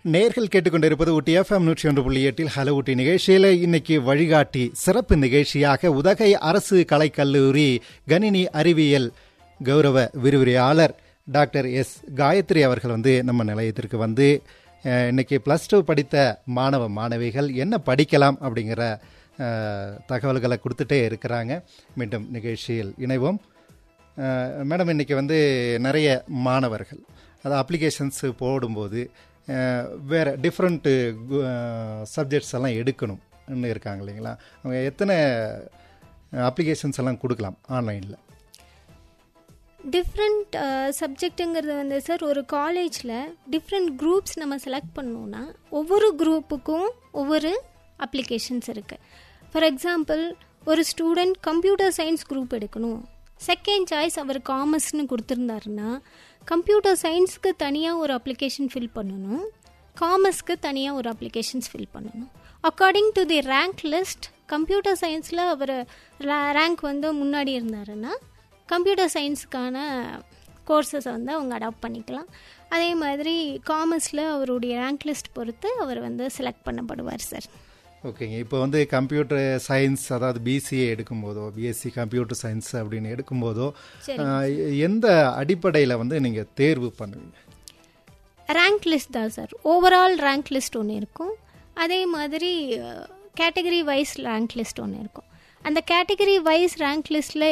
நேர்கள் கேட்டுக்கொண்டிருப்பது ஊட்டி எஃப்எம் நூற்றி ஒன்று புள்ளி எட்டில் ஹலோ ஊட்டி நிகழ்ச்சியில் இன்னைக்கு வழிகாட்டி சிறப்பு நிகழ்ச்சியாக உதகை அரசு கலைக்கல்லூரி கணினி அறிவியல் கௌரவ விரிவுரையாளர் டாக்டர் எஸ் காயத்ரி அவர்கள் வந்து நம்ம நிலையத்திற்கு வந்து அஹ், இன்னைக்கு ப்ளஸ் டூ படித்த மாணவ மாணவிகள் என்ன படிக்கலாம் அப்படிங்கிற அஹ், தகவல்களை கொடுத்துட்டே இருக்கிறாங்க மீண்டும் நிகழ்ச்சியில் இணைவோம் அஹ், மேடம் இன்னைக்கு வந்து நிறைய மாணவர்கள் அது அப்ளிகேஷன்ஸ் போடும்போது அஹ், வேற டிஃப்ரெண்ட்டு சப்ஜெக்ட்ஸ் எல்லாம் எடுக்கணும்னு இருக்காங்க இல்லைங்களா அவங்க எத்தனை அப்ளிகேஷன்ஸ் எல்லாம் கொடுக்கலாம் ஆன்லைனில் டிஃப்ரெண்ட் சப்ஜெக்ட்டுங்கிறது வந்து சார் ஒரு காலேஜில் டிஃப்ரெண்ட் குரூப்ஸ் நம்ம செலக்ட் பண்ணோன்னா ஒவ்வொரு குரூப்புக்கும் ஒவ்வொரு அப்ளிகேஷன்ஸ் இருக்குது ஃபார் எக்ஸாம்பிள் ஒரு ஸ்டூடெண்ட் கம்ப்யூட்டர் சயின்ஸ் குரூப் எடுக்கணும் செகண்ட் சாய்ஸ் அவர் காமர்ஸ்னு கொடுத்துருந்தாருன்னா கம்ப்யூட்டர் சயின்ஸுக்கு தனியாக ஒரு அப்ளிகேஷன் ஃபில் பண்ணணும் காமர்ஸ்க்கு தனியாக ஒரு அப்ளிகேஷன்ஸ் ஃபில் பண்ணணும் according to the rank list computer சயின்ஸில் அவர் ரேங்க் வந்து முன்னாடி இருந்தாருன்னா கம்ப்யூட்டர் சயின்ஸுக்கான கோர்சஸை வந்து அவங்க அடாப்ட் பண்ணிக்கலாம் அதே மாதிரி காமர்ஸில் அவருடைய ரேங்க் லிஸ்ட் பொறுத்து அவர் வந்து செலக்ட் பண்ணப்படுவார் சார் ஓகேங்க இப்போ வந்து கம்ப்யூட்டர் சயின்ஸ் அதாவது பிசிஏ எடுக்கும்போதோ பிஎஸ்சி கம்ப்யூட்டர் சயின்ஸ் அப்படின்னு எடுக்கும்போதோ அஹ், எந்த அடிப்படையில் வந்து நீங்கள் தேர்வு பண்ணுவீங்க ரேங்க் லிஸ்ட் தான் சார் ஓவரால் ரேங்க் லிஸ்ட் ஒன்று இருக்கும் அதே மாதிரி கேட்டகரி வைஸ் ரேங்க் லிஸ்ட் ஒன்று இருக்கும் அந்த கேட்டகரி வைஸ் ரேங்க் லிஸ்ட்டில்